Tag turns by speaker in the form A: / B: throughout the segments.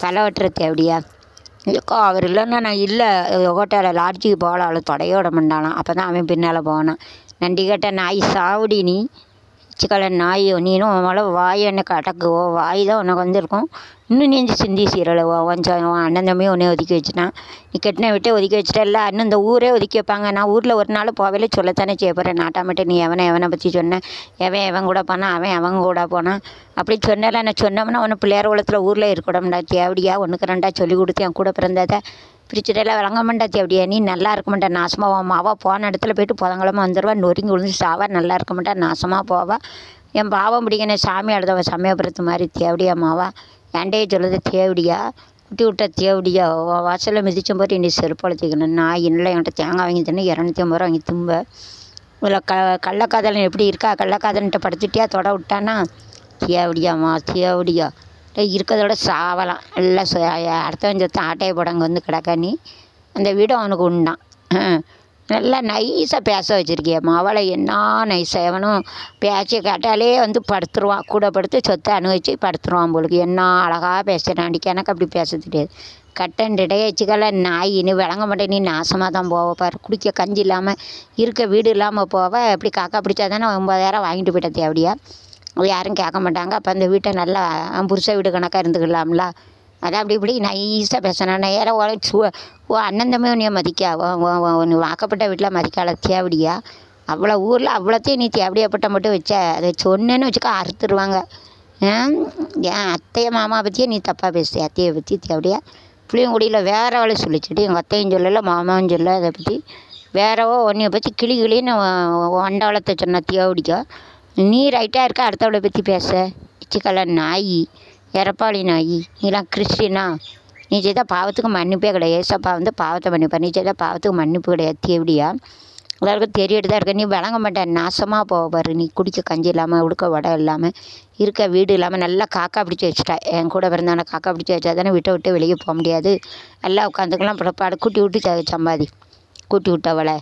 A: களை வெட்டுற தேவடியா ஐயோ அவர் இல்லைன்னா நான் இல்லை ஹோட்டலில் லாட்ஜுக்கு போகலாம் அவளை தொடைய விட மாட்டானாம் அப்போ தான் அவன் பின்னால் போனான் நன்றி கேட்ட நாய் சாவடி நீ சிக்கல நாய் நீனும் உன் மேலே வாய் எனக்கு அடக்கு ஓ வாய் தான் உனக்கு வந்திருக்கும் இன்னும் நீ சிந்தி சீரலை கொஞ்சம் உன் அண்ணன் தம்பி உன்னை ஒதுக்கி வச்சுட்டான் நீ கெட்டின விட்டே ஒதுக்கி வச்சிட்டல்ல இன்னும் இந்த ஊரே ஒதுக்கி வைப்பாங்க நான் ஊரில் ஒரு நாள் போகவே சொல்லத்தானே செய்ய போகிறேன் நாட்டாமட்டு நீ எவனை எவனை பற்றி சொன்ன எவன் எவன் கூட போனான் அவன் அவன் கூட போனான் அப்படி சொன்னல நான் சொன்னோம்னா உன்னை பிள்ளையார் குளத்தில் ஊரில் இருக்கணும்டா தேவடியா ஒன்றுக்கு ரெண்டா சொல்லி கொடுத்து என் கூட பிறந்ததை பிரிச்சுட்டெல்லாம் விளங்க மாட்டா தேவடியா நீ நல்லா இருக்க மாட்டா நாசமாக உன் மாவா போன இடத்துல போயிட்டு புதங்கிழமை வந்துடுவா நொறுங்கி விழுந்து சாவா நல்லா இருக்க மாட்டா நாசமாக போவா என் பாவம் பிடிக்கணும் சாமி அடுத்தவ சமயபுரத்து மாதிரி தேவடியா மாவா ஏன்டே சொல்லுது தேவடியா குட்டி விட்ட தேவடியா உன் வாசலில் மிதிச்சும் போது நீ செருப்பழுத்திக்கணும் நான் இல்லை என்கிட்ட தேங்காய் வாங்கி தின்னு இரநூத்தி ஐம்பது ரூபா வாங்கி தும்ப இதில் க கள்ளக்காதலன் எப்படி இருக்கா கள்ளக்காதலன்ட்ட படுத்துட்டியா தொட விட்டானா தேவடியாம்மா தேவடியா டேய் இருக்கிறதோட சாவலாம் எல்லாம் ச- அடுத்தவன் சொத்து ஆட்டையை போட அங்கே வந்து கிடக்க நீ அந்த வீடு அவனுக்கு உண்டான் நல்லா நைஸாக பேச வச்சுருக்கியம்மா அவளை என்ன நைஸாக எவனும் பேச்சை கேட்டாலே வந்து படுத்துருவான் கூட படுத்து சொத்தை அனுபவிச்சு படுத்துருவான் போலுக்கு என்ன அழகாக பேசுகிறான் அன்றைக்கி எனக்கு அப்படி பேச தெரியாது கட்டண்டிடையே வச்சுக்கல நாய் நீ விளங்க மாட்டேன் நீ நாசமாக தான் போவ பாரு குடிக்க கஞ்சி இல்லாமல் இருக்க வீடு இல்லாமல் போவ எப்படி காக்கா பிடிச்சா தானே ஒம்பதாயிரம் வாங்கிட்டு போயிட்ட தேவடியா அது யாரும் கேட்க மாட்டாங்க அப்போ அந்த வீட்டை நல்லா அவன் புருஷ வீடு கணக்காக இருந்துக்கலாம்ல அதான் அப்படி இப்படி நைஸாக பேசினேன் நேரம் உன சு ஓ அண்ணன் தம்பி உன்னைய மதிக்கா ஒன்று வாக்கப்பட்ட வீட்டில் மதிக்கால தேவடியா அவ்வளோ ஊரில் அவ்வளோத்தையும் நீ தேவடியாப்பட்ட மட்டும் வச்ச அதை சொன்னேன்னு வச்சுக்க அறுத்துருவாங்க ஏன் என் அத்தையை மாமா பற்றியே நீ தப்பாக பேசுறிய அத்தையை பற்றி தேவடியா புளியங்குடியில் வேற அவளை சொல்லிச்சுட்டு எங்கள் அத்தையும் சொல்லலை மாமாவும் சொல்ல அதை பற்றி வேறவோ உன்னைய பற்றி கிளி கிளின்னு வண்டவளத்தை சொன்ன தேவடிக்கா நீ ரைட்டாக இருக்க அடுத்தவளை பற்றி பேச இச்சிக்கல நாய் எரப்பாளி நாய் நீலாம் கிறிஸ்டினா நீ செய்த பாவத்துக்கு மன்னிப்பே கிடையாது ஏசப்பா வந்து பாவத்தை மன்னிப்பார் நீ செய்த பாவத்துக்கு மன்னிப்பு கிடையாது தேவடியா எல்லாருக்கும் தெரியிட்டு தான் இருக்க நீ விளங்க மாட்டேன் நாசமாக போக பாரு நீ குடிக்க கஞ்சி இல்லாமல் உடுக்க வடை இல்லாமல் இருக்க வீடு இல்லாமல் நல்லா காக்கா பிடிச்சி வச்சுட்டா என் கூட பிறந்தவனை காக்கா பிடிச்சி வச்சா தானே வீட்டை விட்டு வெளியே போக முடியாது நல்லா உட்காந்துக்கலாம் பிறப்பாடு கூட்டி விட்டு ச- சம்பாதி கூட்டி விட்டவளை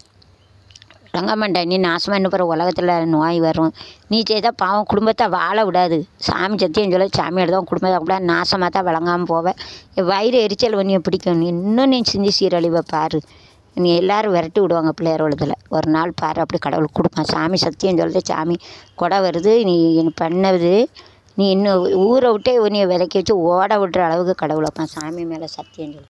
A: விளங்க மாட்டேன் நீ நாசமாக என்ன போகிற உலகத்தில் நோய் வரும் நீ செய்த பாவம் குடும்பத்தை வாழ விடாது சாமி சத்தியம் சொல்ல சாமி எடுத்தோம் குடும்பத்தை கூட நாசமாக தான் விளங்காமல் போவேன் என் வயிறு எரிச்சல் உன்னைய பிடிக்கும் நீ இன்னும் நீ சிந்தி சீரழிவை பாரு நீ எல்லாரும் விரட்டி விடுவாங்க பிள்ளையார் உலகத்தில் ஒரு நாள் பாரு அப்படி கடவுள் கொடுப்பான் சாமி சத்தியம் சொல்லுது சாமி கொடை வருது நீ என்ன பண்ணது நீ இன்னும் ஊரை விட்டே உன்னைய விலைக்கி வச்சு ஓட விடுற அளவுக்கு கடவுள் வைப்பான் சாமி மேலே சத்தியம் சொல்லு